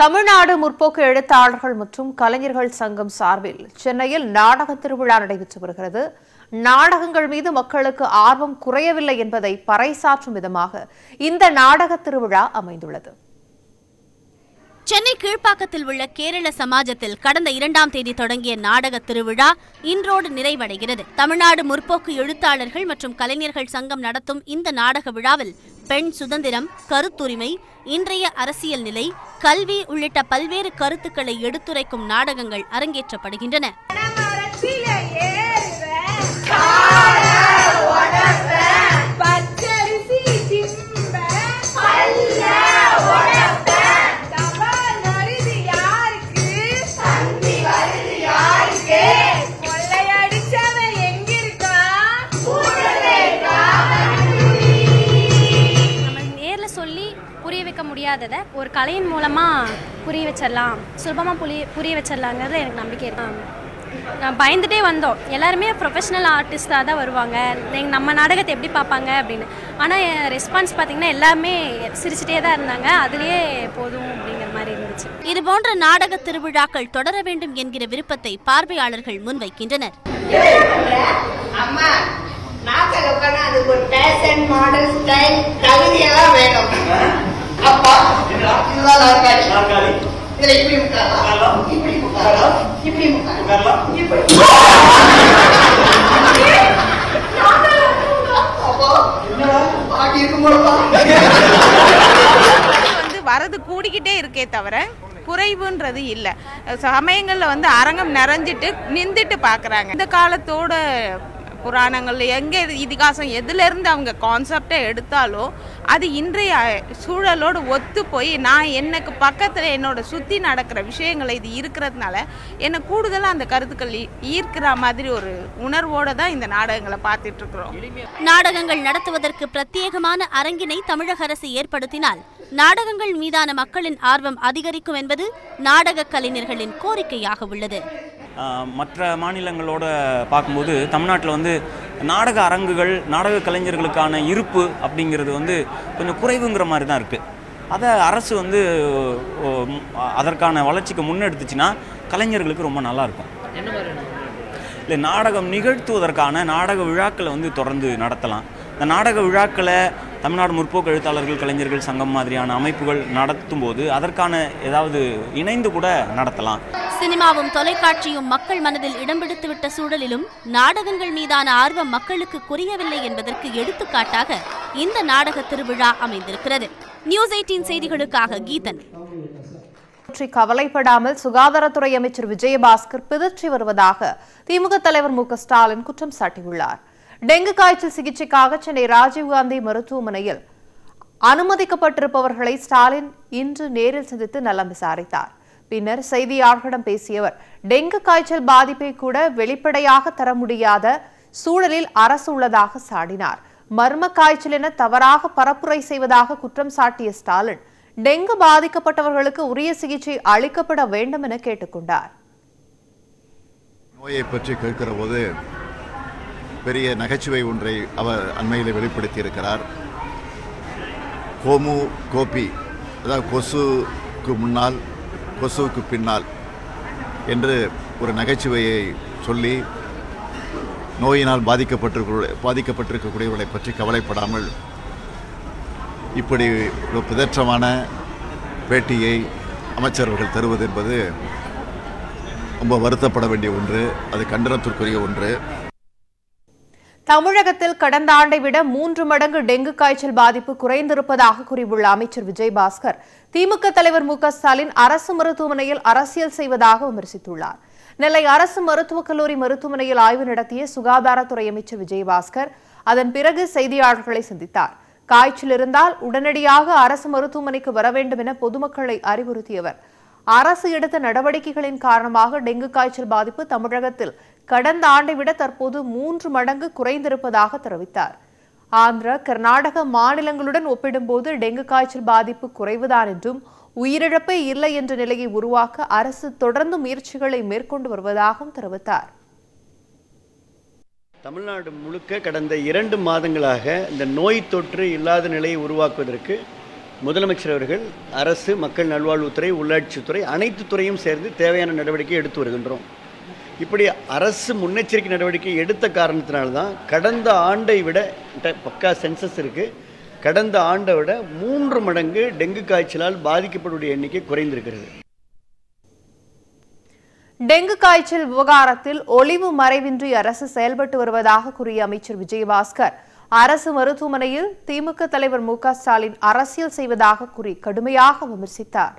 தமிழ்நாடு முற்போக்கு எழுத்தாளர்கள் மற்றும் கலைஞர்கள் சங்கம் சார்பில் சென்னையில் நாடக திருவிழா நடைபெற்று வருகிறது நாடகங்கள் மீது மக்களுக்கு ஆர்வம் குறையவில்லை என்பதை பறைசாற்றும் விதமாக இந்த நாடக திருவிழா அமைந்துள்ளது சென்னை கீழ்ப்பாக்கத்தில் உள்ள கேரள சமாஜத்தில் கடந்த இரண்டாம் தேதி தொடங்கிய நாடக திருவிழா இன்றோடு நிறைவடைகிறது தமிழ்நாடு முற்போக்கு எழுத்தாளர்கள் மற்றும் கலைஞர்கள் சங்கம் நடத்தும் இந்த நாடக விழாவில் பெண் சுதந்திரம் கருத்துரிமை இன்றைய அரசியல் நிலை கல்வி உள்ளிட்ட பல்வேறு கருத்துக்களை எடுத்துரைக்கும் நாடகங்கள் அரங்கேற்றப்படுகின்றன மரத்தில ஏறுவேன். கால உடைப்பேன். பச்சரிசி திம்பேன். பல்ல உடைப்பேன். தபால் வருது யாருக்கு? தந்தி வருது யாருக்கு? கொள்ளையடிச்சவன் எங்கிருக்கான்? கூடவே நம்ம நேரில் சொல்லி புரிய வைக்க முடியாததை ஒரு கலையின் மூலமாக புரிய வச்சிடலாம் சுலபமாக புரிய புரிய வச்சிடலாங்கிறது எனக்கு நம்பிக்கை இருக்கு நான் பயந்துட்டே வந்தோம் எல்லாருமே ப்ரொஃபஷனல் ஆர்டிஸ்டாக தான் வருவாங்க எங்க- நம்ம நாடகத்தை எப்படி பார்ப்பாங்க அப்படின்னு ஆனால் ரெஸ்பான்ஸ் பார்த்தீங்கன்னா எல்லாமே சிரிச்சிட்டே தான் இருந்தாங்க அதுலேயே போதும் அப்படிங்கிற மாதிரி இருந்துச்சு இதுபோன்ற நாடக திருவிழாக்கள் தொடர வேண்டும் என்கிற விருப்பத்தை பார்வையாளர்கள் முன்வைக்கின்றனர் அம்மா நாக்கல் உட்காந்து அதுக்கு ஒரு ஃபேஷன் மாடல் ஸ்டைல் தகுதியா வேணும் அப்பா இதுதான் நாற்காலி இதுல இப்படி உட்காரலாம் இப்படி உட்காரலாம் இப்படி உட்காரலாம் இப்படி அப்பா பாட்டி இருக்கும்போது வந்து வரது கூடிக்கிட்டே இருக்கே தவிர குறைவுன்றது இல்லை சமயங்களில் வந்து அரங்கம் நிறைஞ்சிட்டு நின்றுட்டு பார்க்குறாங்க இந்த காலத்தோட புராணங்கள் எங்கே இதிகாசம் எதுலேருந்து அவங்க கான்செப்டை எடுத்தாலோ அது இன்றைய சூழலோடு ஒத்து போய் நான் எனக்கு பக்கத்தில் என்னோட சுற்றி நடக்கிற விஷயங்களை இது இருக்கிறதுனால என்னை கூடுதலாக அந்த கருத்துக்கள் ஈ- ஈர்க்கிற மாதிரி ஒரு உணர்வோடு தான் இந்த நாடகங்களை பார்த்துட்டு இருக்கிறோம் நாடகங்கள் நடத்துவதற்கு பிரத்யேகமான அரங்கினை தமிழக அரசு ஏற்படுத்தினால் நாடகங்கள் மீதான மக்களின் ஆர்வம் அதிகரிக்கும் என்பது நாடக கலைஞர்களின் கோரிக்கையாக உள்ளது ஆஹ் மற்ற மாநிலங்களோட பார்க்கும்போது தமிழ்நாட்டில் வந்து நாடக அரங்குகள் நாடக கலைஞர்களுக்கான இருப்பு அப்படிங்கிறது வந்து கொஞ்சம் குறைவுங்கிற மாதிரி தான் இருக்குது அதை அரசு வந்து ஓ, ம், அதற்கான வளர்ச்சிக்கு முன்னெடுத்துச்சுன்னா கலைஞர்களுக்கு ரொம்ப நல்லா இருக்கும் இல்லை நாடகம் நிகழ்த்துவதற்கான நாடக விழாக்களை வந்து தொடர்ந்து நடத்தலாம் இந்த நாடக விழாக்களை தமிழ்நாடு முற்போக்கு எழுத்தாளர்கள் கலைஞர்கள் சங்கம் மாதிரியான அமைப்புகள் நடத்தும்போது அதற்கான ஏதாவது இணைந்து கூட நடத்தலாம் சினிமாவும் தொலைக்காட்சியும் மக்கள் மனதில் இடம் பிடித்துவிட்ட சூழலிலும் நாடகங்கள் மீதான ஆர்வம் மக்களுக்கு குறையவில்லை என்பதற்கு எடுத்துக்காட்டாக இந்த நாடக திருவிழா அமைந்திருக்கிறது நியூஸ் எயிட்டீன் செய்திகளுக்காக கீதன் பற்றி கவலைப்படாமல் சுகாதாரத்துறை அமைச்சர் விஜயபாஸ்கர் பிதற்றி வருவதாக திமுக தலைவர் மு க ஸ்டாலின் குற்றம் சாட்டியுள்ளார் டெங்கு காய்ச்சல் சிகிச்சைக்காக சென்னை ராஜீவ்காந்தி மருத்துவமனையில் அனுமதிக்கப்பட்டிருப்பவர்களை ஸ்டாலின் இன்று நேரில் சந்தித்து நலம் விசாரித்தார் பின்னர் செய்தியாளர்களிடம் பேசிய அவர் டெங்கு காய்ச்சல் பாதிப்பை கூட வெளிப்படையாக தர முடியாத சூழலில் அரசு உள்ளதாக சாடினார் மர்ம காய்ச்சல் என தவறாக பரப்புரை செய்வதாக குற்றம் சாட்டிய ஸ்டாலின் டெங்கு பாதிக்கப்பட்டவர்களுக்கு உரிய சிகிச்சை அளிக்கப்பட வேண்டும் என கேட்டுக்கொண்டார் நோயை பற்றி கேட்கிற போது பெரிய நகைச்சுவை ஒன்றை அவர் அண்மையில் வெளிப்படுத்தியிருக்கிறார் ஹோமு கோபி அதாவது கொசுக்கு முன்னால் கொசுவுக்கு பின்னால் என்று ஒரு நகைச்சுவையை சொல்லி நோயினால் பாதிக்கப்பட்டிருக்க பாதிக்கப்பட்டிருக்கக்கூடியவர்களை பற்றி கவலைப்படாமல் இப்படி ஒரு பிதற்றமான பேட்டியை அமைச்சர்கள் தருவது என்பது ரொம்ப வருத்தப்பட வேண்டிய ஒன்று அது கண்டனத்திற்குரிய ஒன்று தமிழகத்தில் கடந்த ஆண்டை விட மூன்று மடங்கு டெங்கு காய்ச்சல் பாதிப்பு குறைந்திருப்பதாக கூறியுள்ள அமைச்சர் விஜயபாஸ்கர் திமுக தலைவர் மு க ஸ்டாலின் அரசு மருத்துவமனையில் அரசியல் செய்வதாக விமர்சித்துள்ளார் நெல்லை அரசு மருத்துவக் கல்லூரி மருத்துவமனையில் ஆய்வு நடத்திய சுகாதாரத்துறை அமைச்சர் விஜயபாஸ்கர் அதன் பிறகு செய்தியாளர்களை சந்தித்தார் காய்ச்சல் இருந்தால் உடனடியாக அரசு மருத்துவமனைக்கு வர வேண்டும் என பொதுமக்களை அறிவுறுத்தியவர் அரசு எடுத்த நடவடிக்கைகளின் காரணமாக டெங்கு காய்ச்சல் பாதிப்பு தமிழகத்தில் கடந்த ஆண்டை விட தற்போது மூன்று மடங்கு குறைந்திருப்பதாக தெரிவித்தார் ஆந்திர கர்நாடக மாநிலங்களுடன் ஒப்பிடும்போது டெங்கு காய்ச்சல் பாதிப்பு குறைவுதான் என்றும் உயிரிழப்பே இல்லை என்ற நிலையை உருவாக்க அரசு தொடர்ந்து முயற்சிகளை மேற்கொண்டு வருவதாகவும் தெரிவித்தார் தமிழ்நாடு முழுக்க கடந்த இரண்டு மாதங்களாக இந்த நோய் தொற்று இல்லாத நிலையை உருவாக்குவதற்கு முதலமைச்சர் அவர்கள் அரசு மக்கள் நல்வாழ்வுத்துறை உள்ளாட்சித்துறை அனைத்து துறையும் சேர்ந்து தேவையான நடவடிக்கை எடுத்து வருகின்றோம் இப்படி அரசு முன்னெச்சரிக்கை நடவடிக்கை எடுத்த காரணத்தினால்தான் கடந்த ஆண்டை விட ட- பக்கா சென்சஸ் இருக்குது கடந்த ஆண்டை விட மூன்று மடங்கு டெங்கு காய்ச்சலால் பாதிக்கப்படுடைய எண்ணிக்கை குறைந்திருக்கிறது டெங்கு காய்ச்சல் விவகாரத்தில் ஒளிவு மறைவின்றி அரசு செயல்பட்டு வருவதாக கூறிய அமைச்சர் விஜயபாஸ்கர் அரசு மருத்துவமனையில் திமுக தலைவர் மு க ஸ்டாலின் அரசியல் செய்வதாக கூறி கடுமையாக விமர்சித்தார்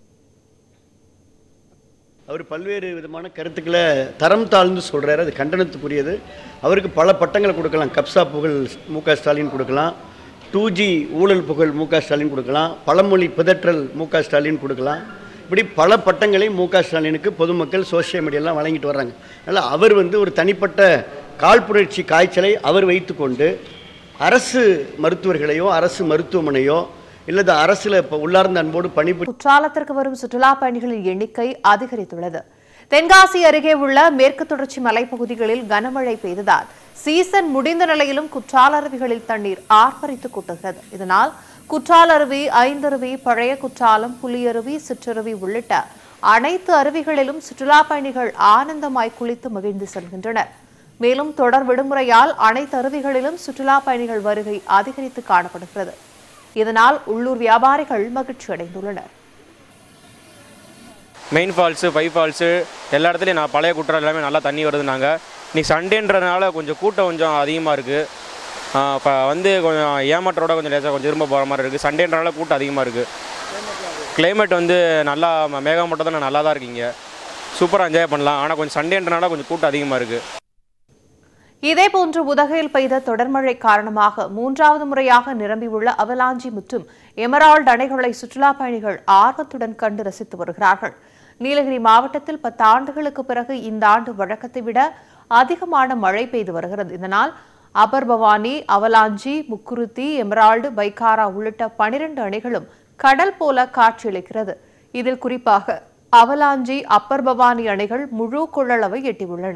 அவர் பல்வேறு விதமான கருத்துக்களை தரம் தாழ்ந்து சொல்கிறாரு அது கண்டனத்துக்குரியது அவருக்கு பல பட்டங்களை கொடுக்கலாம் கப்சா புகழ் மு க ஸ்டாலின் கொடுக்கலாம் டூ ஜி ஊழல் புகழ் மு க ஸ்டாலின் கொடுக்கலாம் பழமொழி பிதற்றல் மு க ஸ்டாலின் கொடுக்கலாம் இப்படி பல பட்டங்களை மு க ஸ்டாலினுக்கு பொதுமக்கள் சோஷியல் மீடியாலாம் வழங்கிட்டு வர்றாங்க அதனால் அவர் வந்து ஒரு தனிப்பட்ட காழ்ப்புணர்ச்சி காய்ச்சலை அவர் வைத்துக்கொண்டு அரசு மருத்துவர்களையோ அரசு மருத்துவமனையோ இல்லது அரசில் இப்போ உள்ளார்ந்த அன்போடு பணிபுரி குற்றாலத்திற்கு வரும் சுற்றுலா பயணிகளின் எண்ணிக்கை அதிகரித்துள்ளது தென்காசி அருகே உள்ள மேற்கு தொடர்ச்சி மலைப்பகுதிகளில் கனமழை பெய்ததால் சீசன் முடிந்த நிலையிலும் குற்றால அருவிகளில் தண்ணீர் ஆர்ப்பரித்து கொட்டுகிறது இதனால் குற்றால அருவி ஐந்தருவி பழைய குற்றாலம் புலியருவி சிற்றருவி உள்ளிட்ட அனைத்து அருவிகளிலும் சுற்றுலா பயணிகள் ஆனந்தமாய் குளித்து மகிழ்ந்து செல்கின்றனர் மேலும் தொடர் விடுமுறையால் அனைத்து அருவிகளிலும் சுற்றுலா பயணிகள் வருகை அதிகரித்து காணப்படுகிறது இதனால் உள்ளூர் வியாபாரிகள் மகிழ்ச்சி அடைந்துள்ளனர் மெயின் ஃபால்ஸு ஃபைவ் ஃபால்ஸு எல்லா இடத்துலையும் நான் பழைய குற்றம் எல்லாமே நல்லா தண்ணி வருதுனாங்க இன்னைக்கு சண்டேன்றதுனால கொஞ்சம் கூட்டம் கொஞ்சம் அதிகமாக இருக்குது இப்போ வந்து கொஞ்சம் ஏமாற்றோட கொஞ்சம் லேசாக கொஞ்சம் திரும்ப போகிற மாதிரி இருக்குது சண்டேன்றனால கூட்டம் அதிகமாக இருக்குது கிளைமேட் வந்து நல்லா ம- மேகமூட்டத்தில் நல்லா தான் இருக்கீங்க சூப்பராக என்ஜாய் பண்ணலாம் ஆனால் கொஞ்சம் சண்டேன்றனால கொஞ்சம் கூட்டம் அதிகமாக இருக்குது இதேபோன்று உதகையில் பெய்த தொடர்மழை காரணமாக மூன்றாவது முறையாக நிரம்பியுள்ள அவலாஞ்சி மற்றும் எமரால்டு அணைகளை சுற்றுலா பயணிகள் ஆர்வத்துடன் கண்டு ரசித்து வருகிறார்கள் நீலகிரி மாவட்டத்தில் பத்து ஆண்டுகளுக்கு பிறகு இந்த ஆண்டு வழக்கத்தை விட அதிகமான மழை பெய்து வருகிறது இதனால் அபர் பவானி அவலாஞ்சி முக்குருத்தி எமரால்டு பைக்காரா உள்ளிட்ட பனிரெண்டு அணைகளும் கடல் போல காட்சியளிக்கிறது இதில் குறிப்பாக அவலாஞ்சி அப்பர் பவானி அணைகள் முழு கொள்ளளவை எட்டியுள்ளன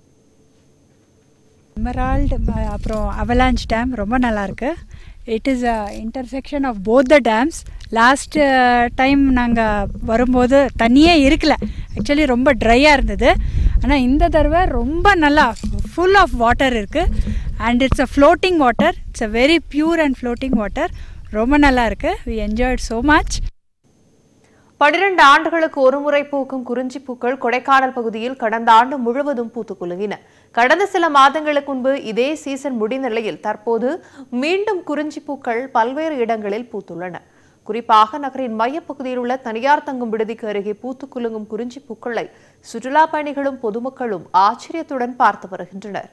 எமரால்டு அப்புறம் அவலாஞ்ச் டேம் ரொம்ப நல்லா இருக்கு it is a intersection of both the dams last time நாங்கள் வரும்போது தண்ணியே இருக்கல ஆக்சுவலி ரொம்ப ட்ரையாக இருந்தது ஆனால் இந்த தடவை ரொம்ப நல்லா ஃபுல் ஆஃப் வாட்டர் இருக்குது and it's a floating water it's a very pure and floating water ரொம்ப நல்லா இருக்கு வி என்ஜாய்ட் ஸோ மச் பனிரெண்டு ஆண்டுகளுக்கு ஒருமுறை பூக்கும் குறிஞ்சி பூக்கள் கொடைக்கானல் பகுதியில் கடந்த ஆண்டு முழுவதும் பூத்து குலுங்கின கடந்த சில மாதங்களுக்கு முன்பு இதே சீசன் முடிந்த நிலையில் தற்போது மீண்டும் குறிஞ்சி பூக்கள் பல்வேறு இடங்களில் பூத்துள்ளன குறிப்பாக நகரின் மையப்பகுதியில் உள்ள தனியார் தங்கும் விடுதிக்கு அருகே பூத்து குலுங்கும் குறிஞ்சி பூக்களை சுற்றுலா பயணிகளும் பொதுமக்களும் ஆச்சரியத்துடன் பார்த்து வருகின்றனர்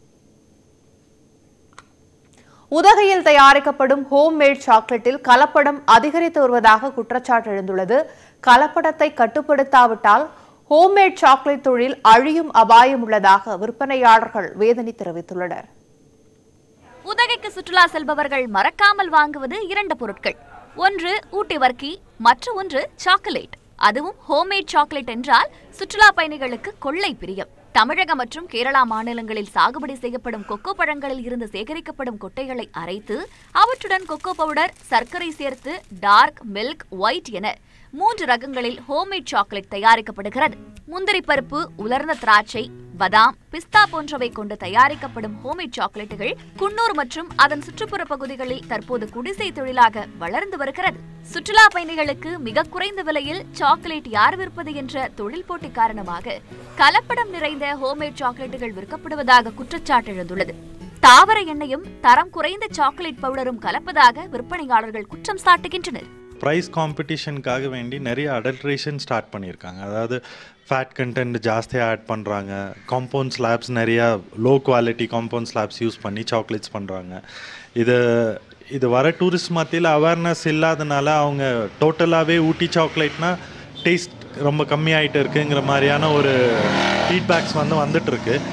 உதகையில் தயாரிக்கப்படும் ஹோம் மேட் சாக்லேட்டில் கலப்படம் அதிகரித்து வருவதாக குற்றச்சாட்டு எழுந்துள்ளது கலப்படத்தை கட்டுப்படுத்தாவிட்டால் ஹோம்மேட் சாக்லேட் தொழில் அழியும் அபாயம் உள்ளதாக விற்பனையாளர்கள் வேதனை தெரிவித்துள்ளனர் உதகைக்கு சுற்றுலா செல்பவர்கள் மறக்காமல் வாங்குவது இரண்டு பொருட்கள் ஒன்று ஊட்டி வர்க்கி மற்ற ஒன்று சாக்லேட் அதுவும் ஹோம்மேட் சாக்லேட் என்றால் சுற்றுலா பயணிகளுக்கு கொள்ளை பிரியம் தமிழகம் மற்றும் கேரளா மாநிலங்களில் சாகுபடி செய்யப்படும் கொக்கோ பழங்களில் இருந்து சேகரிக்கப்படும் கொட்டைகளை அரைத்து அவற்றுடன் கொக்கோ பவுடர் சர்க்கரை சேர்த்து டார்க் மில்க் ஒயிட் என மூன்று ரகங்களில் ஹோம்மேட் சாக்லேட் தயாரிக்கப்படுகிறது முந்திரி பருப்பு உலர்ந்த திராட்சை பதாம் பிஸ்தா போன்றவை கொண்டு தயாரிக்கப்படும் ஹோம்மேட் சாக்லேட்டுகள் குன்னூர் மற்றும் அதன் சுற்றுப்புற பகுதிகளில் தற்போது குடிசை தொழிலாக வளர்ந்து வருகிறது சுற்றுலா பயணிகளுக்கு மிக குறைந்த விலையில் சாக்லேட் யார் விற்பது என்ற தொழில் போட்டி காரணமாக கலப்படம் நிறைந்த ஹோம்மேட் சாக்லேட்டுகள் விற்கப்படுவதாக குற்றச்சாட்டு எழுந்துள்ளது தாவர எண்ணெயும் தரம் குறைந்த சாக்லேட் பவுடரும் கலப்பதாக விற்பனையாளர்கள் குற்றம் சாட்டுகின்றனர் ப்ரைஸ் காம்படிஷனுக்காக வேண்டி நிறைய அடல்ட்ரேஷன் ஸ்டார்ட் பண்ணியிருக்காங்க அதாவது ஃபேட் கண்டென்ட் ஜாஸ்தியாக ஆட் பண்ணுறாங்க காம்பவுண்ட் ஸ்லாப்ஸ் நிறையா low quality compound slabs use பண்ணி சாக்லேட்ஸ் பண்ணுறாங்க இது இது வர டூரிஸ்ட் மத்தியில் அவேர்னஸ் இல்லாதனால அவங்க டோட்டலாகவே ஊட்டி சாக்லேட்னா டேஸ்ட் ரொம்ப கம்மியாயிட்டு இருக்குங்கிற மாதிரியான ஒரு ஃபீட்பேக்ஸ் வந்து வந்துட்டு இருக்கு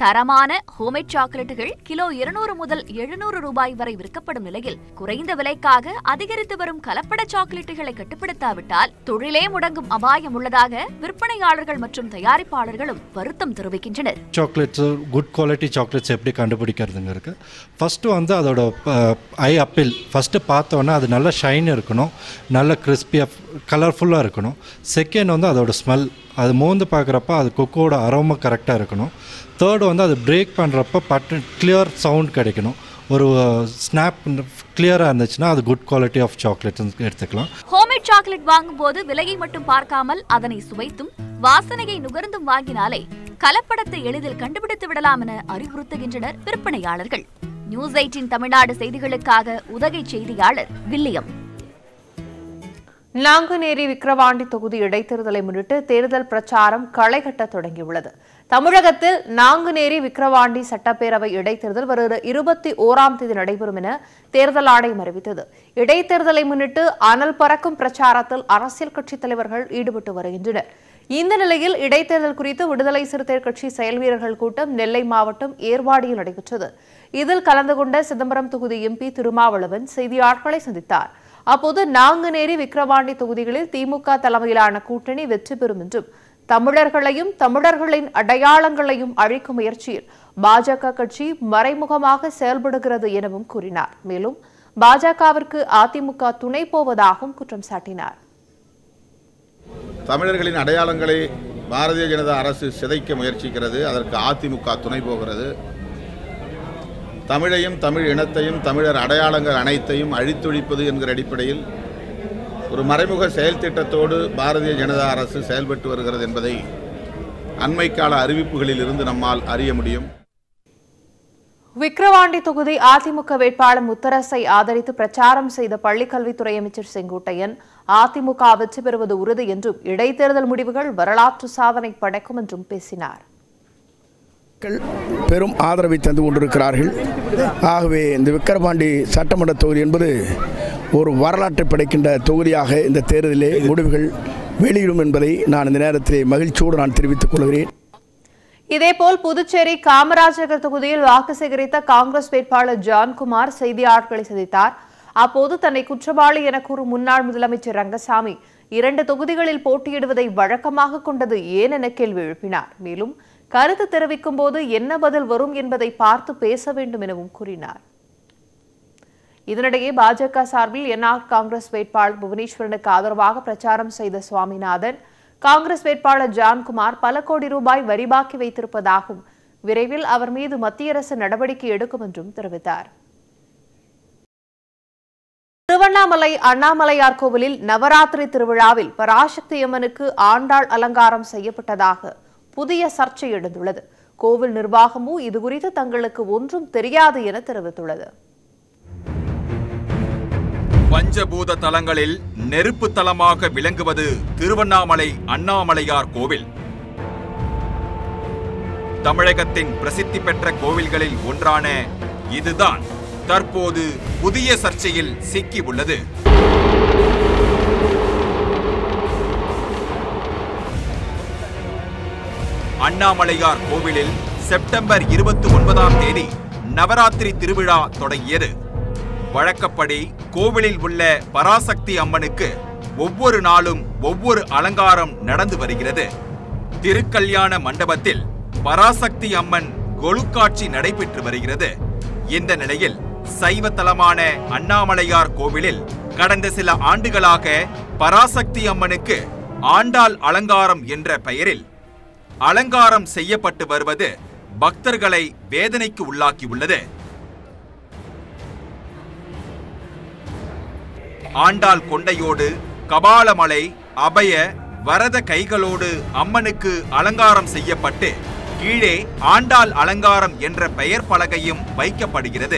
தரமான ஹோம்மேட் சாக்லேட்டுகள் கிலோ இருநூறு முதல் எழுநூறு ரூபாய் வரை விற்கப்படும் நிலையில் குறைந்த விலைக்காக அதிகரித்து வரும் கலப்பட சாக்லேட்டுகளை கட்டுப்படுத்தாவிட்டால் தொழிலே முடங்கும் அபாயம் உள்ளதாக விற்பனையாளர்கள் மற்றும் தயாரிப்பாளர்களும் வருத்தம் தெரிவிக்கின்றனர் சாக்லேட்ஸு குட் குவாலிட்டி சாக்லேட்ஸ் எப்படி கண்டுபிடிக்கிறதுங்க இருக்குது ஃபஸ்ட்டு வந்து அதோட ஐ அப்பில் ஃபஸ்ட்டு பார்த்தோன்னே அது நல்ல ஷைன் இருக்கணும் நல்ல கிறிஸ்பியாக கலர்ஃபுல்லாக இருக்கணும் செகண்ட் வந்து அதோட ஸ்மெல் அது மோந்து பார்க்குறப்ப அது கொக்கோட அரோமா கரெக்டாக இருக்கணும் தேர்டு வந்து அது பிரேக் பண்ணுறப்ப பட்டு கிளியர் சவுண்ட் கிடைக்கணும் ஒரு ஸ்னாப் கிளியராக இருந்துச்சுன்னா அது குட் குவாலிட்டி ஆஃப் சாக்லேட்ஸ் எடுத்துக்கலாம் ஹோம்மேட் சாக்லேட் வாங்கும்போது விலையை மட்டும் பார்க்காமல் அதனை சுவைத்தும் வாசனையை நுகர்ந்தும் வாங்கினாலே கலப்படத்தை எளிதில் கண்டுபிடித்து விடலாம் என அறிவுறுத்துகின்றனர் விற்பனையாளர்கள் நியூஸ் எயிட்டின் தமிழ்நாடு செய்திகளுக்காக உதகை செய்தியாளர் வில்லியம் நாங்குநேரி விக்கிரவாண்டி தொகுதி இடைத்தேர்தலை முன்னிட்டு தேர்தல் பிரச்சாரம் களைகட்ட தொடங்கியுள்ளது தமிழகத்தில் நாங்குநேரி விக்கிரவாண்டி சட்டப்பேரவை இடைத்தேர்தல் வருகிற இருபத்தி ஓராம் தேதி நடைபெறும் என தேர்தல் ஆணையம் அறிவித்தது இடைத்தேர்தலை முன்னிட்டு அனல் பறக்கும் பிரச்சாரத்தில் அரசியல் கட்சித் தலைவர்கள் ஈடுபட்டு வருகின்றனர் இந்த நிலையில் இடைத்தேர்தல் குறித்து விடுதலை சிறுத்தைகள் கட்சி செயல் வீரர்கள் கூட்டம் நெல்லை மாவட்டம் ஏர்வாடியில் நடைபெற்றது இதில் கலந்து கொண்ட சிதம்பரம் தொகுதி எம்பி திருமாவளவன் செய்தியாளர்களை சந்தித்தார் அப்போது நாங்குநேரி விக்கிரவாண்டி தொகுதிகளில் திமுக தலைமையிலான கூட்டணி வெற்றி பெறும் என்றும் தமிழர்களையும் தமிழர்களின் அடையாளங்களையும் அழிக்கும் முயற்சியில் பாஜக கட்சி மறைமுகமாக செயல்படுகிறது எனவும் கூறினார் மேலும் பாஜகவிற்கு அதிமுக துணை போவதாகவும் குற்றம் சாட்டினார் தமிழர்களின் அடையாளங்களை பாரதிய ஜனதா அரசு சிதைக்க முயற்சிக்கிறது அதற்கு அதிமுக துணை போகிறது தமிழையும் தமிழ் இனத்தையும் தமிழர் அடையாளங்கள் அனைத்தையும் அழித்தொழிப்பது என்கிற அடிப்படையில் ஒரு மறைமுக செயல் திட்டத்தோடு பாரதிய ஜனதா அரசு செயல்பட்டு வருகிறது என்பதை அண்மைக்கால அறிவிப்புகளில் இருந்து நம்மால் அறிய முடியும் விக்கிரவாண்டி தொகுதி அதிமுக வேட்பாளர் முத்தரசை ஆதரித்து பிரச்சாரம் செய்த பள்ளிக்கல்வித்துறை அமைச்சர் செங்கோட்டையன் அதிமுக வெற்றி பெறுவது உறுதி என்றும் இடைத்தேர்தல் முடிவுகள் வரலாற்று சாதனை படைக்கும் என்றும் பேசினார் பெரும் ஆதரவை தந்து கொண்டிருக்கிறார்கள் ஆகவே இந்த விக்கிரவாண்டி சட்டமன்ற தொகுதி என்பது ஒரு வரலாற்றை படைக்கின்ற தொகுதியாக இந்த தேர்தலிலே முடிவுகள் வெளியிடும் என்பதை நான் இந்த நேரத்திலே மகிழ்ச்சியோடு நான் தெரிவித்துக் கொள்கிறேன் இதேபோல் புதுச்சேரி காமராஜ் நகர் தொகுதியில் வாக்கு சேகரித்த காங்கிரஸ் வேட்பாளர் ஜான்குமார் செய்தியாளர்களை சந்தித்தார் அப்போது தன்னை குற்றவாளி என கூறும் முன்னாள் முதலமைச்சர் ரங்கசாமி இரண்டு தொகுதிகளில் போட்டியிடுவதை வழக்கமாக கொண்டது ஏன் என கேள்வி எழுப்பினார் மேலும் கருத்து தெரிவிக்கும் போது என்ன பதில் வரும் என்பதை பார்த்து பேச வேண்டும் எனவும் கூறினார் இதனிடையே பாஜக சார்பில் என்ஆர் காங்கிரஸ் வேட்பாளர் புவனேஸ்வரனுக்கு ஆதரவாக பிரச்சாரம் செய்த சுவாமிநாதன் காங்கிரஸ் வேட்பாளர் ஜான்குமார் பல கோடி ரூபாய் வரி பாக்கி வைத்திருப்பதாகவும் விரைவில் அவர் மீது மத்திய அரசு நடவடிக்கை எடுக்கும் என்றும் தெரிவித்தார் திருவண்ணாமலை அண்ணாமலையார் கோவிலில் நவராத்திரி திருவிழாவில் பராசக்தி அம்மனுக்கு ஆண்டாள் அலங்காரம் செய்யப்பட்டதாக புதிய சர்ச்சை எழுந்துள்ளது கோவில் நிர்வாகமோ இதுகுறித்து தங்களுக்கு ஒன்றும் தெரியாது என தெரிவித்துள்ளது பஞ்சபூத தலங்களில் நெருப்பு தலமாக விளங்குவது திருவண்ணாமலை அண்ணாமலையார் கோவில் தமிழகத்தின் பிரசித்தி பெற்ற கோவில்களில் ஒன்றான இதுதான் தற்போது புதிய சர்ச்சையில் சிக்கி உள்ளது அண்ணாமலையார் கோவிலில் செப்டம்பர் இருபத்தி ஒன்பதாம் தேதி நவராத்திரி திருவிழா தொடங்கியது வழக்கப்படி கோவிலில் உள்ள பராசக்தி அம்மனுக்கு ஒவ்வொரு நாளும் ஒவ்வொரு அலங்காரம் நடந்து வருகிறது திருக்கல்யாண மண்டபத்தில் பராசக்தி அம்மன் கொலுக்காட்சி நடைபெற்று வருகிறது இந்த நிலையில் சைவ தலமான அண்ணாமலையார் கோவிலில் கடந்த சில ஆண்டுகளாக பராசக்தி அம்மனுக்கு ஆண்டாள் அலங்காரம் என்ற பெயரில் அலங்காரம் செய்யப்பட்டு வருவது பக்தர்களை வேதனைக்கு உள்ளாக்கியுள்ளது ஆண்டாள் கொண்டையோடு கபாலமலை அபய வரத கைகளோடு அம்மனுக்கு அலங்காரம் செய்யப்பட்டு கீழே ஆண்டாள் அலங்காரம் என்ற பெயர் பலகையும் வைக்கப்படுகிறது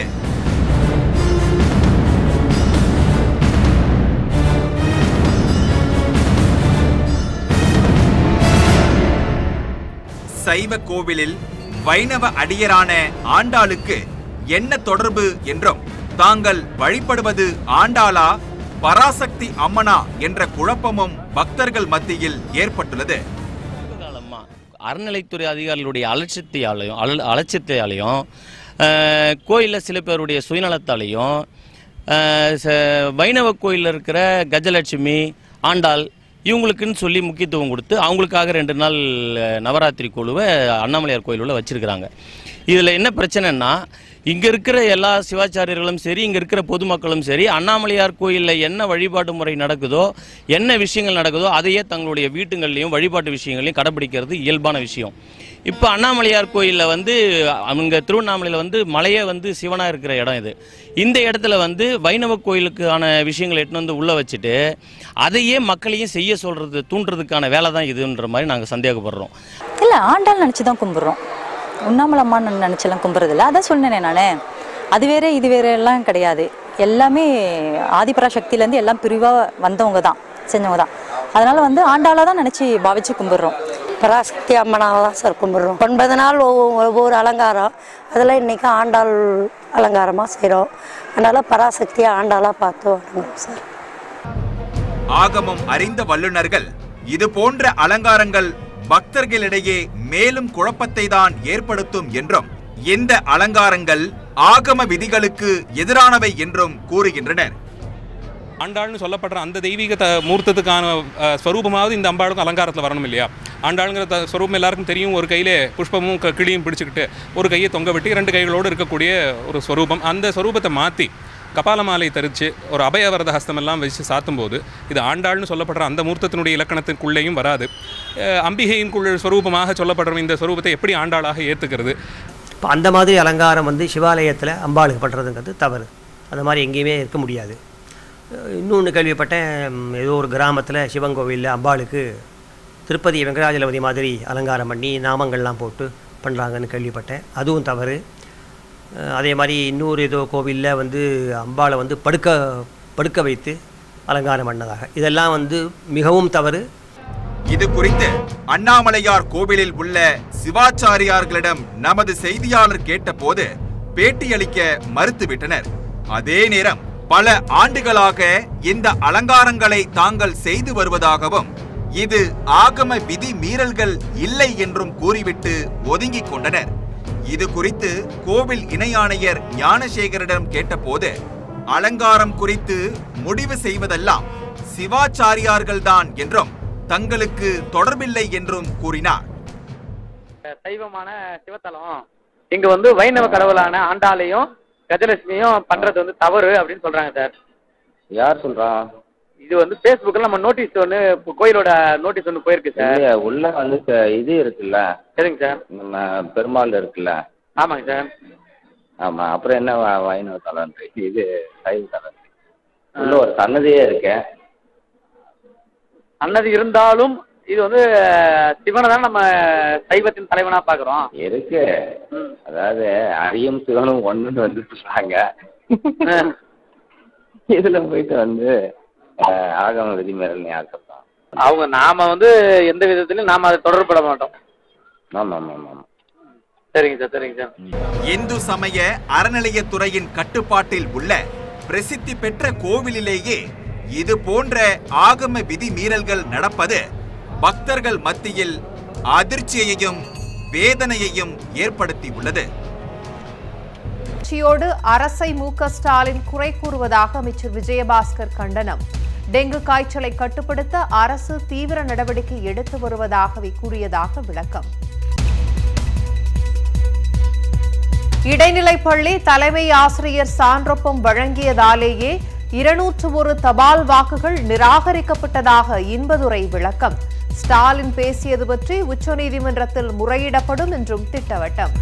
சைவ கோவிலில் வைணவ அடியரான ஆண்டாளுக்கு என்ன தொடர்பு என்றும் தாங்கள் வழிபடுவது ஆண்டாளா பராசக்தி அம்மனா என்ற குழப்பமும் பக்தர்கள் மத்தியில் ஏற்பட்டுள்ளது காலமா அறநிலைத்துறை அதிகாரிகளுடைய அலட்சியத்தையாலையும் அல அலட்சியத்தையாலையும் கோயிலில் சில பேருடைய சுயநலத்தாலையும் அஹ், ச- வைணவ கோயிலில் இருக்கிற கஜலட்சுமி ஆண்டாள் இவங்களுக்குன்னு சொல்லி முக்கியத்துவம் கொடுத்து அவங்களுக்காக ரெண்டு நாள் அஹ், நவராத்திரி குழுவை அண்ணாமலையார் கோயிலுள்ள வச்சுருக்கிறாங்க இதில் என்ன பிரச்சனைன்னா இங்கே இருக்கிற எல்லா சிவாச்சாரியர்களும் சரி இங்கே இருக்கிற பொதுமக்களும் சரி அண்ணாமலையார் கோயிலில் என்ன வழிபாட்டு முறை நடக்குதோ என்ன விஷயங்கள் நடக்குதோ அதையே தங்களுடைய வீட்டுங்கள்லையும் வழிபாட்டு விஷயங்களையும் கடைபிடிக்கிறது இயல்பான விஷயம் இப்போ அண்ணாமலையார் கோயிலில் வந்து அவங்க திருவண்ணாமலையில் வந்து மலையே வந்து சிவனாக இருக்கிற இடம் இது இந்த இடத்துல வந்து வைணவ கோயிலுக்கான விஷயங்களை எட்டுன்னு வந்து உள்ளே வச்சுட்டு அதையே மக்களையும் செய்ய சொல்கிறது தூண்டுறதுக்கான வேலை தான் இதுன்ற மாதிரி நாங்கள் சந்தேகப்படுறோம் இல்லை ஆண்டாள் நினச்சி தான் கும்பிட்றோம் உண்ணாமலம்மான்னு நினச்செல்லாம் கும்பிட்றதில்ல அதான் சொன்னேனே நான் அது வேற இது வேற எல்லாம் கிடையாது எல்லாமே ஆதிபராசக்தியிலேருந்து எல்லாம் பிரிவாக வந்தவங்க தான் செஞ்சவங்க தான் அதனால வந்து ஆண்டாளாக தான் நினச்சி பாவிச்சு கும்பிட்றோம் பராசக்தி அம்மனாவை தான் சார் கும்பிட்றோம் ஒன்பது நாள் ஒவ்வொரு ஒவ்வொரு அலங்காரம் அதில் இன்றைக்கி ஆண்டாள் அலங்காரமாக செய்கிறோம் அதனால் பராசக்தியை ஆண்டாளாக பார்த்து வணங்குறோம் சார் ஆகமம் அறிந்த வல்லுனர்கள் இது போன்ற அலங்காரங்கள் பக்தர்களிடையே மேலும் குழப்பத்தை தான் ஏற்படுத்தும் என்றும் இந்த அலங்காரங்கள் ஆகம விதிகளுக்கு எதிரானவை என்றும் கூறுகின்றனர் ஆண்டாள்னு சொல்லப்படுற அந்த தெய்வீக த மூர்த்தத்துக்கான அஹ், ஸ்வரூபமாவது இந்த அம்பாளுக்கும் அலங்காரத்தில் வரணும் இல்லையா ஆண்டாளுங்கிற த ஸ்வரூபம் எல்லாருக்கும் தெரியும் ஒரு கையிலே புஷ்பமும் க- கிளியும் பிடிச்சிக்கிட்டு ஒரு கையை தொங்க விட்டு ரெண்டு கைகளோடு இருக்கக்கூடிய ஒரு ஸ்வரூபம் அந்த ஸ்வரூபத்தை மாற்றி கபாலமாலை தரித்து ஒரு அபயவரத ஹஸ்தமெல்லாம் வச்சு சாத்தும்போது இது ஆண்டாள்னு சொல்லப்படுற அந்த மூர்த்தத்தினுடைய இலக்கணத்திற்குள்ளேயும் வராது அஹ், அம்பிகையின்குள் ஸ்வரூபமாக சொல்லப்படுற இந்த ஸ்வரூபத்தை எப்படி ஆண்டாளாக ஏற்றுக்கிறது இப்போ அந்த மாதிரி அலங்காரம் வந்து சிவாலயத்தில் அம்பாளுக்கு பண்ணுறதுங்கிறது தவறு அந்த மாதிரி எங்கேயுமே இருக்க முடியாது இன்னொன்று கேள்விப்பட்டேன் ம், ஏதோ ஒரு கிராமத்தில் சிவன் கோவிலில் அம்பாளுக்கு திருப்பதி வெங்கடாஜலபதி மாதிரி அலங்காரம் பண்ணி நாமங்கள்லாம் போட்டு பண்ணுறாங்கன்னு கேள்விப்பட்டேன் அதுவும் தவறு அஹ், அதே மாதிரி இன்னொரு ஏதோ கோவிலில் வந்து அம்பாளை வந்து படுக்க படுக்க வைத்து அலங்காரம் பண்ணதாக இதெல்லாம் வந்து மிகவும் தவறு இது குறித்து அண்ணாமலையார் கோவிலில் உள்ள சிவாச்சாரியார்களிடம் நமது செய்தியாளர் கேட்டபோது பேட்டியளிக்க மறுத்துவிட்டனர் அதே நேரம் பல ஆண்டுகளாக இந்த அலங்காரங்களை தாங்கள் செய்து வருவதாகவும் இது ஆகம விதி மீறல்கள் இல்லை என்றும் கூறிவிட்டு ஒதுங்கிக் கொண்டனர் இது குறித்து கோவில் இணை ஆணையர் ஞானசேகரிடம் கேட்டபோது அலங்காரம் குறித்து முடிவு செய்வதெல்லாம் சிவாச்சாரியார்கள்தான் என்றும் தங்களுக்கு தொடர்பில்லை என்றும் கூறினார் சைவமான சிவத்தலம் இங்க வந்து வைணவ கடவுளான ஆண்டாளையும் கஜலட்சுமியும் பண்றது வந்து தவறு அப்படின்னு சொல்றாங்க சார் யார் சொல்றா இது வந்து Facebookல நம்ம நோட்டீஸ் ஒன்று கோயிலோட நோட்டீஸ் ஒன்று போயிருக்கு சார் இல்லையா உள்ள வந்து ச- இது இருக்குல்ல சரிங்க சார் நம்ம பெருமாள் இருக்குல்ல ஆமாங்க சார் ஆமா அப்புறம் என்ன வ- வைணவ தலம் இது சைவ தலம் உள்ள ஒரு சன்னதியே இருக்கு அன்னது இருந்தாலும் இது வந்து சிவனை தான் நம்ம சைவத்தின் தலைவனா பாக்குறோம் இருக்கு அதாவது அரியும் சிவனும் ஒண்ணுன்னு வந்து சொல்றாங்க இதுல போயிட்டு வந்து அஹ், ஆகம விதிமீறல் ஞாபகம் அவங்க நாம வந்து எந்த விதத்திலும் நாம அதை தொடர்பட மாட்டோம் ஆமா ஆமா ஆமா ஆமா சரிங்க சார் சரிங்க சார் இந்து சமய அறநிலையத்துறையின் கட்டுப்பாட்டில் உள்ள பிரசித்தி பெற்ற கோவிலிலேயே இது போன்ற ஆகம விதி மீறல்கள் நடப்பது பக்தர்கள் மத்தியில் அதிர்ச்சியையும் வேதனையையும் ஏற்படுத்தியுள்ளது கட்சியோடு அரசை மு க ஸ்டாலின் குறை கூறுவதாக அமைச்சர் விஜயபாஸ்கர் கண்டனம் டெங்கு காய்ச்சலை கட்டுப்படுத்த அரசு தீவிர நடவடிக்கை எடுத்து வருவதாகவே கூறியதாக விளக்கம் இடைநிலைப் பள்ளி தலைமை ஆசிரியர் சான்றொப்பம் வழங்கியதாலேயே இருநூற்று ஒரு தபால் வாக்குகள் நிராகரிக்கப்பட்டதாக இன்பதுரை விளக்கம் ஸ்டாலின் பேசியது பற்றி உச்சநீதிமன்றத்தில் முறையிடப்படும் என்றும் திட்டவட்டம்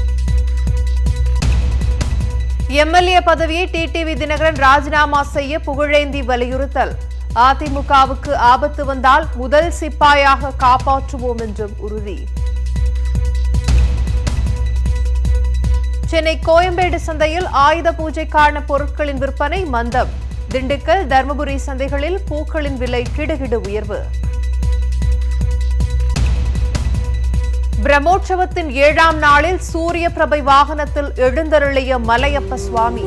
எம்எல்ஏ பதவியை டிடிவி தினகரன் ராஜினாமா செய்ய புகழேந்தி வலியுறுத்தல் அதிமுகவுக்கு ஆபத்து வந்தால் முதல் சிப்பாயாக காப்பாற்றுவோம் என்றும் உறுதி சென்னை கோயம்பேடு சந்தையில் ஆயுத பூஜைக்கான பொருட்களின் விற்பனை மந்தம் திண்டுக்கல் தருமபுரி சந்தைகளில் பூக்களின் விலை கிடுகிடு உயர்வு பிரம்மோற்சவத்தின் ஏழாம் நாளில் சூரிய பிரபை வாகனத்தில் எழுந்தருளிய மலையப்ப சுவாமி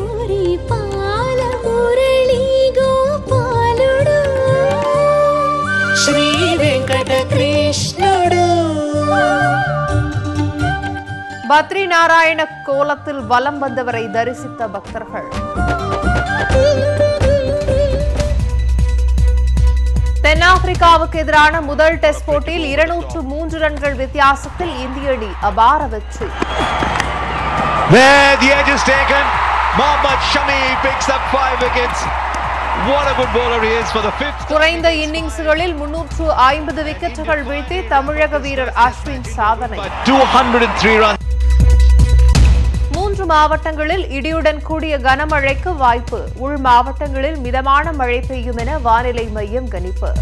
శ్రీ వెంకట కృష్ణుడు பத்ரி நாராயண கோலத்தில் வலம் வந்தவரை தரிசித்த பக்தர்கள் தென்னாப்பிரிக்காவுக்கு எதிரான முதல் டெஸ்ட் போட்டியில் இருநூற்று மூன்று ரன்கள் வித்தியாசத்தில் இந்திய அணி அபார வெற்றி There, the edge is taken. Mohammad Shami picks up five wickets. What a good bowler he is for the fifth. குறைந்த இன்னிங்ஸ்களில் முன்னூற்று ஐம்பது விக்கெட்டுகள் வீழ்த்தி தமிழக வீரர் அஸ்வின் சாதனை 203 runs. மூன்று மாவட்டங்களில் இடியுடன் கூடிய கனமழைக்கு வாய்ப்பு உள் மாவட்டங்களில் மிதமான மழை பெய்யும் என வானிலை மையம் கணிப்பு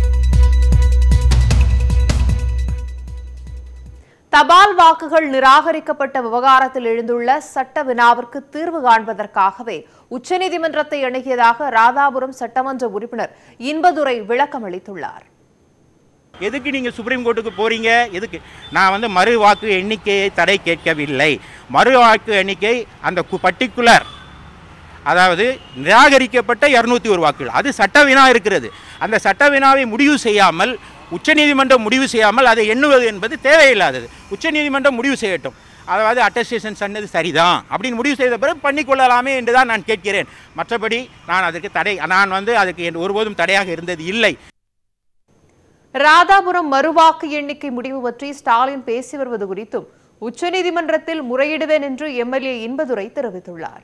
தபால் வாக்குகள் நிராகரிக்கப்பட்ட விவகாரத்தில் எழுந்துள்ள சட்ட வினாவிற்கு தீர்வு காண்பதற்காகவே உச்சநீதிமன்றத்தை அணுகியதாக ராதாபுரம் சட்டமன்ற உறுப்பினர் இன்பதுரை விளக்கம் அளித்துள்ளார் எதுக்கு நீங்கள் சுப்ரீம் கோர்ட்டுக்கு போறீங்க எதுக்கு நான் வந்து மறு வாக்கு எண்ணிக்கையை தடை கேட்கவில்லை மறு வாக்கு எண்ணிக்கை அந்த பர்டிகுலர் அதாவது நிராகரிக்கப்பட்ட இரநூத்தி ஒரு வாக்குகள் அது சட்ட வினா இருக்கிறது அந்த சட்ட வினாவை முடிவு செய்யாமல் உச்சநீதிமன்றம் முடிவு செய்யாமல் அதை எண்ணுவது என்பது தேவையில்லாதது உச்சநீதிமன்றம் முடிவு செய்யட்டும் அதாவது அட்டஸ்டேஷன் சொன்னது சரிதான் அப்படின்னு முடிவு செய்த பிறகு பண்ணிக்கொள்ளலாமே என்று தான் நான் கேட்கிறேன் மற்றபடி நான் அதற்கு தடை நான் வந்து அதுக்கு என் ஒருபோதும் தடையாக இருந்தது இல்லை ராதாபுரம் மறுவாக்கு எண்ணிக்கை முடிவு பற்றி ஸ்டாலின் பேசி வருவது குறித்தும் உச்சநீதிமன்றத்தில் முறையிடுவேன் என்று எம்எல்ஏ இன்பதுரை தெரிவித்துள்ளார்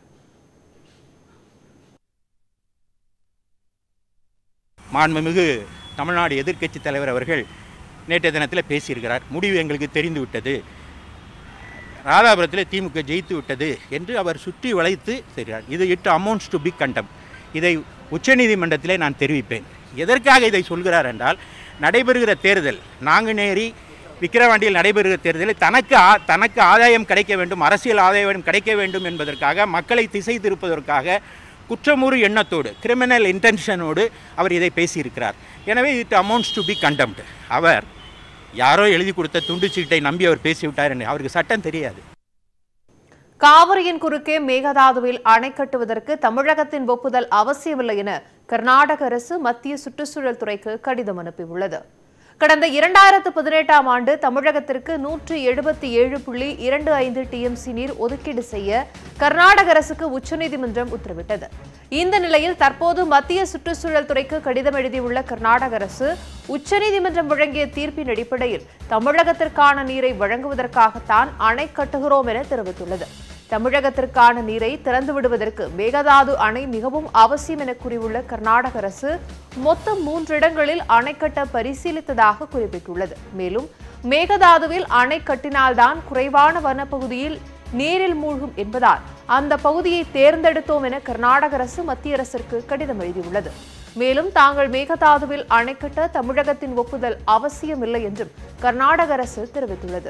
மாண்புமிகு தமிழ்நாடு எதிர்க்கட்சி தலைவர் அவர்கள் நேற்றைய தினத்தில் பேசியிருக்கிறார் முடிவு எங்களுக்கு தெரிந்து விட்டது ராதாபுரத்தில் திமுக ஜெயித்து விட்டது என்று அவர் சுற்றி வளைத்து செய்கிறார் இது இட் அமௌண்ட்ஸ் டு பி கண்டம் இதை உச்சநீதிமன்றத்திலே நான் தெரிவிப்பேன் எதற்காக இதை சொல்கிறார் என்றால் நடைபெறுகிற தேர்தல் நாங்குநேரி விக்கிரவாண்டியில் நடைபெறுகிற தேர்தலில் தனக்கு ஆ- தனக்கு ஆதாயம் கிடைக்க வேண்டும் அரசியல் ஆதாயம் கிடைக்க வேண்டும் என்பதற்காக மக்களை திசை திருப்பதற்காக குற்றமுறு எண்ணத்தோடு கிரிமினல் இன்டென்ஷனோடு அவர் இதை பேசியிருக்கிறார் எனவே it amounts to be condemned அவர் யாரோ எழுதி கொடுத்த துண்டு சீட்டை நம்பி அவர் பேசிவிட்டார் என்று அவருக்கு சட்டம் தெரியாது காவிரியின் குறுக்கே மேகதாதுவில் அணை கட்டுவதற்கு தமிழகத்தின் ஒப்புதல் அவசியமில்லை என கர்நாடக அரசு மத்திய சுற்றுச்சூழல் துறைக்கு கடிதம் அனுப்பியுள்ளது கடந்த இரண்டாயிரத்து பதினெட்டாம் ஆண்டு தமிழகத்திற்கு நூற்று எழுபத்தி ஏழு புள்ளி இரண்டு ஐந்து டிஎம்சி நீர் ஒதுக்கீடு செய்ய கர்நாடக அரசுக்கு உச்சநீதிமன்றம் உத்தரவிட்டது இந்த நிலையில் தற்போது மத்திய சுற்றுச்சூழல் துறைக்கு கடிதம் எழுதியுள்ள கர்நாடக அரசு உச்சநீதிமன்றம் வழங்கிய தீர்ப்பின் அடிப்படையில் தமிழகத்திற்கான நீரை வழங்குவதற்காகத்தான் அணை கட்டுகிறோம் என தெரிவித்துள்ளது தமிழகத்திற்கான நீரை திறந்து விடுவதற்கு மேகதாது அணை மிகவும் அவசியம் என கூறியுள்ள கர்நாடக அரசு மொத்தம் மூன்று இடங்களில் அணை கட்ட பரிசீலித்ததாக குறிப்பிட்டுள்ளது மேலும் மேகதாதுவில் அணை கட்டினால்தான் குறைவான வனப்பகுதியில் நீரில் மூழ்கும் என்பதால் அந்த பகுதியை தேர்ந்தெடுத்தோம் என கர்நாடக அரசு மத்திய அரசிற்கு கடிதம் எழுதியுள்ளது மேலும் தாங்கள் மேகதாதுவில் அணை கட்ட தமிழகத்தின் ஒப்புதல் அவசியமில்லை என்றும் கர்நாடக அரசு தெரிவித்துள்ளது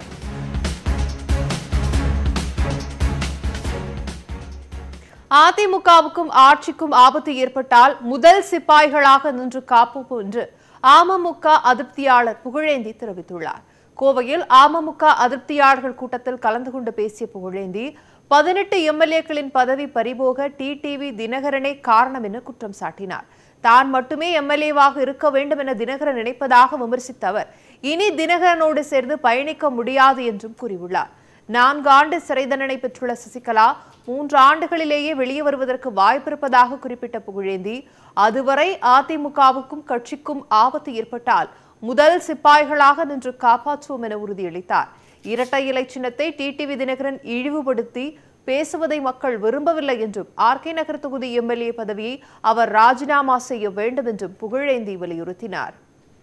அதிமுகவுக்கும் ஆட்சிக்கும் ஆபத்து ஏற்பட்டால் முதல் சிப்பாய்களாக நின்று காப்போம் என்று அமமுக அதிருப்தியாளர் புகழேந்தி தெரிவித்துள்ளார் கோவையில் அமமுக அதிருப்தியாளர்கள் கூட்டத்தில் கலந்து கொண்டு பேசிய புகழேந்தி பதினெட்டு எம்எல்ஏக்களின் பதவி பறிபோக டிடிவி தினகரனே காரணம் என குற்றம் சாட்டினார் தான் மட்டுமே எம்எல்ஏவாக இருக்க வேண்டும் என தினகரன் நினைப்பதாக விமர்சித்த அவர் இனி தினகரனோடு சேர்ந்து பயணிக்க முடியாது என்றும் கூறியுள்ளார் நான்கு ஆண்டு சிறை தண்டனை பெற்றுள்ள சசிகலா மூன்று ஆண்டுகளிலேயே வெளியே வருவதற்கு வாய்ப்பிருப்பதாக குறிப்பிட்ட புகழேந்தி அதுவரை அதிமுகவுக்கும் கட்சிக்கும் ஆபத்து ஏற்பட்டால் முதல் சிப்பாய்களாக நின்று காப்பாற்றுவோம் என உறுதியளித்தார் இரட்டை இலை சின்னத்தை டிடிவி தினகரன் இழிவுபடுத்தி பேசுவதை மக்கள் விரும்பவில்லை என்றும் ஆர்கே நகர் தொகுதி எம்எல்ஏ பதவியை அவர் ராஜினாமா செய்ய வேண்டும் என்றும் புகழேந்தி வலியுறுத்தினார்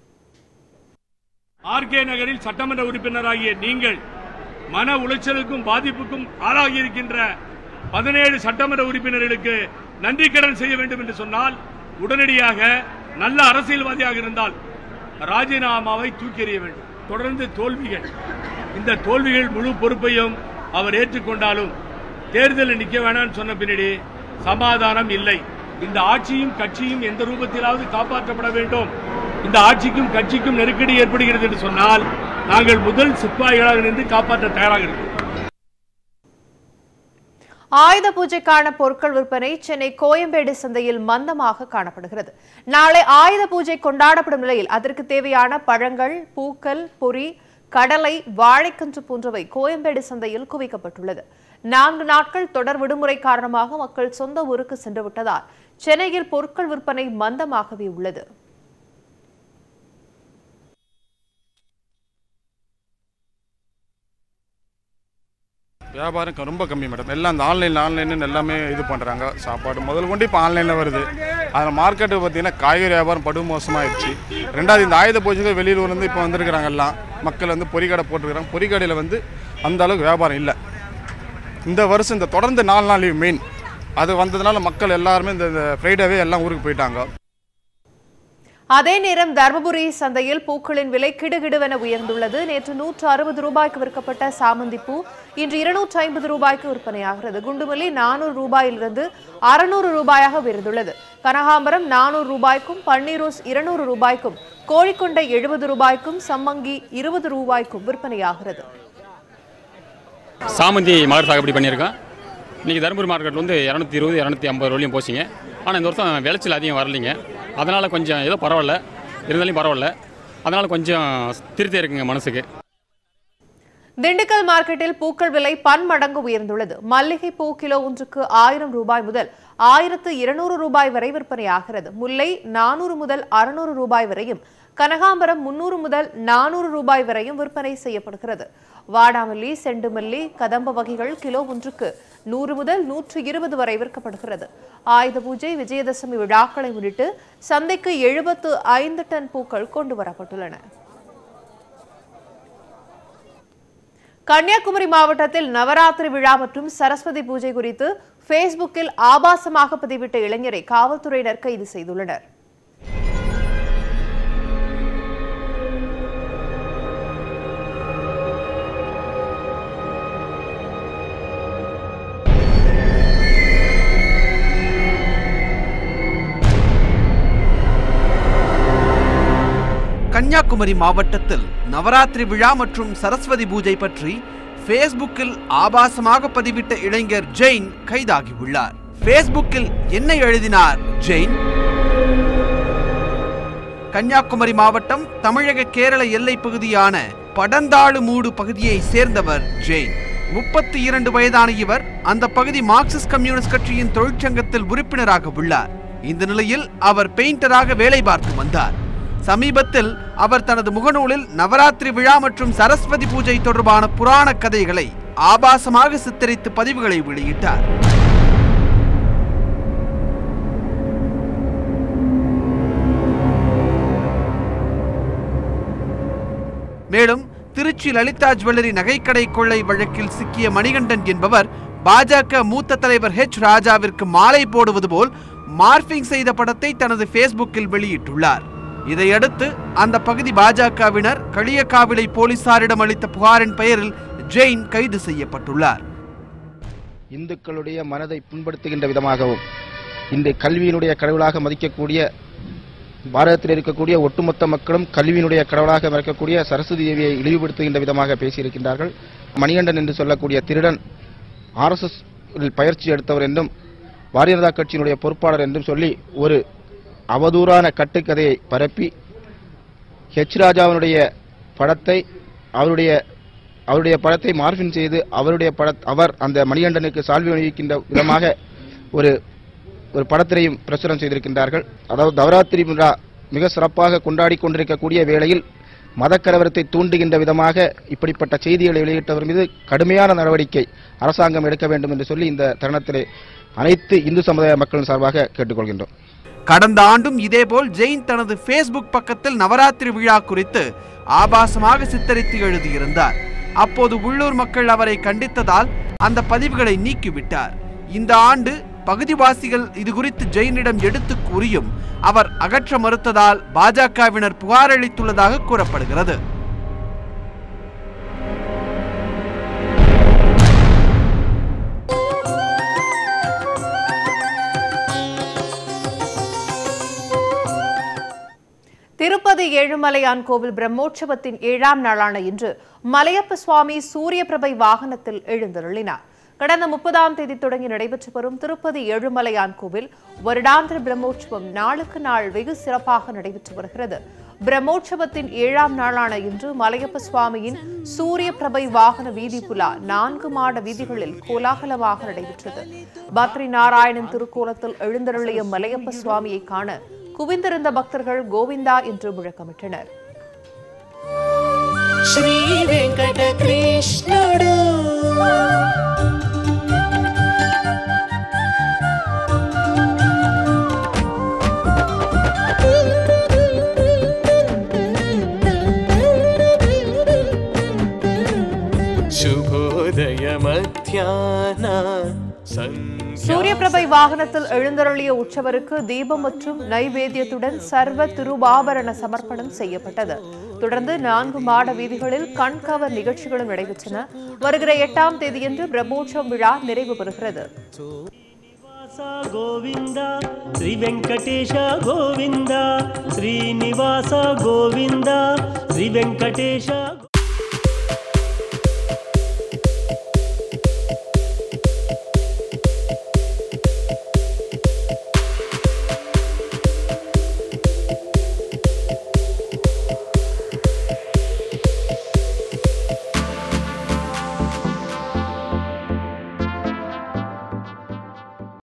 ஆர்கே நகரில் சட்டமன்ற உறுப்பினராகிய நீங்கள் மன உளைச்சலுக்கும் பாதிப்புக்கும் ஆளாகி இருக்கின்ற பதினேழு சட்டமன்ற உறுப்பினர்களுக்கு நன்றி கடன் செய்ய வேண்டும் என்று சொன்னால் உடனடியாக நல்ல அரசியல்வாதியாக இருந்தால் ராஜினாமாவை தூக்கி எறிய வேண்டும் தொடர்ந்து தோல்விகள் இந்த தோல்விகள் முழு பொறுப்பையும் அவர் ஏற்றுக்கொண்டாலும் தேர்தலில் நிற்க வேணாம்னு சொன்ன பின்னாடி சமாதானம் இல்லை இந்த ஆட்சியும் கட்சியும் எந்த ரூபத்திலாவது காப்பாற்றப்பட வேண்டும் இந்த ஆட்சிக்கும் கட்சிக்கும் நெருக்கடி ஏற்படுகிறது என்று சொன்னால் நாங்கள் முதல் சிப்பாய்களாக நின்று காப்பாற்ற தயாராக இருக்கிறோம் ஆயுத பூஜைக்கான பொருட்கள் விற்பனை சென்னை கோயம்பேடு சந்தையில் மந்தமாக காணப்படுகிறது நாளை ஆயுத பூஜை கொண்டாடப்படும் நிலையில் அதற்கு தேவையான பழங்கள் பூக்கள் பொறி கடலை வாழைக்கன்று போன்றவை கோயம்பேடு சந்தையில் குவிக்கப்பட்டுள்ளது நான்கு நாட்கள் தொடர் விடுமுறை காரணமாக மக்கள் சொந்த ஊருக்கு சென்று விட்டதால் சென்னையில் பொருட்கள் விற்பனை மந்தமாகவே உள்ளது வியாபாரம் க- ரொம்ப கம்மி மேடம் எல்லாம் இந்த ஆன்லைன் ஆன்லைன் எல்லாமே இது பண்ணுறாங்க சாப்பாடு முதல் கொண்டு இப்போ ஆன்லைனில் வருது அதில் மார்க்கெட்டு பார்த்தீங்கன்னா காய்கறி வியாபாரம் படு மோசமாகிடுச்சு ரெண்டாவது இந்த ஆயுத பூஜைகள் வெளியூர்லேருந்து இப்போ வந்திருக்கிறாங்க எல்லாம் மக்கள் வந்து பொறிக்கடை போட்டிருக்கிறாங்க பொறிக்கடையில் வந்து அந்த அளவுக்கு வியாபாரம் இல்லை இந்த வருஷம் இந்த தொடர்ந்து நாலு நாள் லீவ் மெயின் அது வந்ததுனால மக்கள் எல்லாருமே இந்த ஃப்ரைடேவே எல்லாம் ஊருக்கு போயிட்டாங்க அதே நேரம் தருமபுரி சந்தையில் பூக்களின் விலை கிடுகிடுவென உயர்ந்துள்ளது நேற்று நூற்று அறுபது ரூபாய்க்கு விற்கப்பட்ட சாமந்தி பூ இன்று இருநூற்று ஐம்பது ரூபாய்க்கு விற்பனையாகிறது குண்டுமல்லி நானூறு ரூபாயிலிருந்து அறுநூறு ரூபாயாக உயர்ந்துள்ளது கனகாம்பரம் நானூறு ரூபாய்க்கும் பன்னீர் ரோஸ் இருநூறு ரூபாய்க்கும் கோழிக்கொண்டை எழுபது ரூபாய்க்கும் சம்மங்கி இருபது ரூபாய்க்கும் விற்பனையாகிறது சாமந்தி மலர் சாகுபடி பண்ணியிருக்கோம் இன்றைக்கி தருமபுரி மார்க்கெட்டில் வந்து இரநூத்தி இருபது இரநூத்தி ஐம்பது ரூபாயும் போச்சுங்க ஆனால் இந்த வருஷம் விளைச்சல் அதிகம் வரலைங்க அதனால் கொஞ்சம் ஏதோ பரவாயில்ல இருந்தாலும் பரவாயில்ல அதனால் கொஞ்சம் திருப்தியாக இருக்குங்க மனசுக்கு திண்டுக்கல் மார்க்கெட்டில் பூக்கள் விலை பன்மடங்கு உயர்ந்துள்ளது மல்லிகை பூ கிலோ ஒன்றுக்கு ஆயிரம் ரூபாய் முதல் ஆயிரத்து இருநூறு ரூபாய் வரை விற்பனையாகிறது முல்லை நானூறு முதல் அறுநூறு ரூபாய் வரையும் கனகாம்பரம் முன்னூறு முதல் நானூறு ரூபாய் வரையும் விற்பனை செய்யப்படுகிறது வாடாமல்லி செண்டுமல்லி கதம்ப வகைகள் கிலோ ஒன்றுக்கு நூறு முதல் நூற்று இருபது வரை விற்கப்படுகிறது ஆயுத பூஜை விஜயதசமி விழாக்களை முன்னிட்டு சந்தைக்கு எழுபத்து ஐந்து டன் பூக்கள் கொண்டு வரப்பட்டுள்ளன கன்னியாகுமரி மாவட்டத்தில் நவராத்திரி விழா மற்றும் சரஸ்வதி பூஜை குறித்து ஃபேஸ்புக்கில் ஆபாசமாக பதிவிட்ட இளைஞரை காவல்துறையினர் கைது செய்துள்ளனர் கன்னியாகுமரி மாவட்டத்தில் நவராத்திரி விழா மற்றும் சரஸ்வதி பூஜை பற்றி ஃபேஸ்புக்கில் ஆபாசமாக பதிவிட்ட இளைஞர் ஜெயின் கைதாகியுள்ளார் ஃபேஸ்புக்கில் என்ன எழுதினார் ஜெயின் கன்னியாகுமரி மாவட்டம் தமிழக கேரள எல்லைப் பகுதியான படந்தாளு மூடு பகுதியை சேர்ந்தவர் ஜெயின் முப்பத்தி இரண்டு வயதான இவர் அந்த பகுதி மார்க்சிஸ்ட் கம்யூனிஸ்ட் கட்சியின் தொழிற்சங்கத்தில் உறுப்பினராக உள்ளார் இந்த நிலையில் அவர் பெயிண்டராக வேலை பார்த்து வந்தார் சமீபத்தில் அவர் தனது முகநூலில் நவராத்திரி விழா மற்றும் சரஸ்வதி பூஜை தொடர்பான புராண கதைகளை ஆபாசமாக சித்தரித்து பதிவுகளை வெளியிட்டார் மேலும் திருச்சி லலிதா ஜுவல்லரி நகைக்கடை கொள்ளை வழக்கில் சிக்கிய மணிகண்டன் என்பவர் பாஜக மூத்த தலைவர் ஹெச் ராஜாவிற்கு மாலை போடுவது போல் மார்பிங் செய்த படத்தை தனது ஃபேஸ்புக்கில் வெளியிட்டுள்ளார் இதையடுத்து அந்த பகுதி பாஜகவினர் களியக்காவிளை போலீசாரிடம் அளித்த புகாரின் பெயரில் ஜெயின் கைது செய்யப்பட்டுள்ளார் இந்துக்களுடைய மனதை புண்படுத்துகின்ற விதமாகவும் இந்த கல்வியினுடைய கடவுளாக மதிக்கக்கூடிய பாரதத்தில் இருக்கக்கூடிய ஒட்டுமொத்த மக்களும் கல்வியினுடைய கடவுளாக மதிக்கக்கூடிய சரஸ்வதி தேவியை இழிவுபடுத்துகின்ற விதமாக பேசியிருக்கின்றார்கள் மணிகண்டன் என்று சொல்லக்கூடிய திருடன் ஆர்எஸ்எஸ் பயிற்சி எடுத்தவர் என்றும் பாரதிய ஜனதா கட்சியினுடைய பொறுப்பாளர் என்றும் சொல்லி ஒரு அவதூறான கட்டுக்கதையை பரப்பி ஹெச் ராஜாவினுடைய படத்தை அவருடைய அவருடைய படத்தை மார்பின் செய்து அவருடைய பட அவர் அந்த மணிகண்டனுக்கு சால்வி அணிவிக்கின்ற விதமாக ஒரு ஒரு படத்திரையும் பிரசுரம் செய்திருக்கின்றார்கள் அதாவது நவராத்திரி விழா மிக சிறப்பாக கொண்டாடி கொண்டிருக்கக்கூடிய வேளையில் மதக்கலவரத்தை தூண்டுகின்ற விதமாக இப்படிப்பட்ட செய்திகளை வெளியிட்டவர் மீது கடுமையான நடவடிக்கை அரசாங்கம் எடுக்க வேண்டும் என்று சொல்லி இந்த தருணத்திலே அனைத்து இந்து சமுதாய மக்களின் சார்பாக கேட்டுக்கொள்கின்றோம் கடந்த ஆண்டும் இதேபோல் ஜெயின் தனது ஃபேஸ்புக் பக்கத்தில் நவராத்திரி விழா குறித்து ஆபாசமாக சித்தரித்து எழுதியிருந்தார் அப்போது உள்ளூர் மக்கள் அவரை கண்டித்ததால் அந்த பதிவுகளை நீக்கிவிட்டார் இந்த ஆண்டு பகுதிவாசிகள் இது குறித்து ஜெயினிடம் எடுத்து கூறியும் அவர் அகற்ற மறுத்ததால் பாஜகவினர் புகார் அளித்துள்ளதாக கூறப்படுகிறது திருப்பதி ஏழுமலையான் கோவில் பிரம்மோற்சவத்தின் ஏழாம் நாளான இன்று மலையப்ப சுவாமி சூரிய பிரபை வாகனத்தில் எழுந்தருளினார் கடந்த முப்பதாம் தேதி தொடங்கி நடைபெற்று வரும் திருப்பதி ஏழுமலையான் கோவில் வருடாந்திர பிரம்மோற்சவம் நாளுக்கு நாள் வெகு சிறப்பாக நடைபெற்று வருகிறது பிரம்மோற்சவத்தின் ஏழாம் நாளான இன்று மலையப்ப சுவாமியின் சூரிய பிரபை வாகன வீதி புலா நான்கு மாட வீதிகளில் கோலாகலமாக நடைபெற்றது பத்ரி நாராயணன் திருக்கோலத்தில் எழுந்தருளிய மலையப்ப சுவாமியை காண குவிந்திருந்த பக்தர்கள் கோவிந்தா என்று முழக்கமிட்டனர் శ్రీ వెంకటకృష్ణుడు శుభోదయ మధ్యాహ్న சூரியபிரபை வாகனத்தில் எழுந்தருளிய உற்சவருக்கு தீபம் மற்றும் நைவேத்தியத்துடன் சர்வ திருவாபரண சமர்ப்பணம் செய்யப்பட்டது தொடர்ந்து நான்கு மாட வீதிகளில் கண்கவர் நிகழ்ச்சிகளும் நடைபெற்றன வருகிற எட்டாம் தேதியன்று பிரம்மோற்சவம் விழா நிறைவு பெறுகிறது గోవింద శ్రీ వెంకటేశ గోవింద శ్రీనివాస గోవింద శ్రీ వెంకటేశ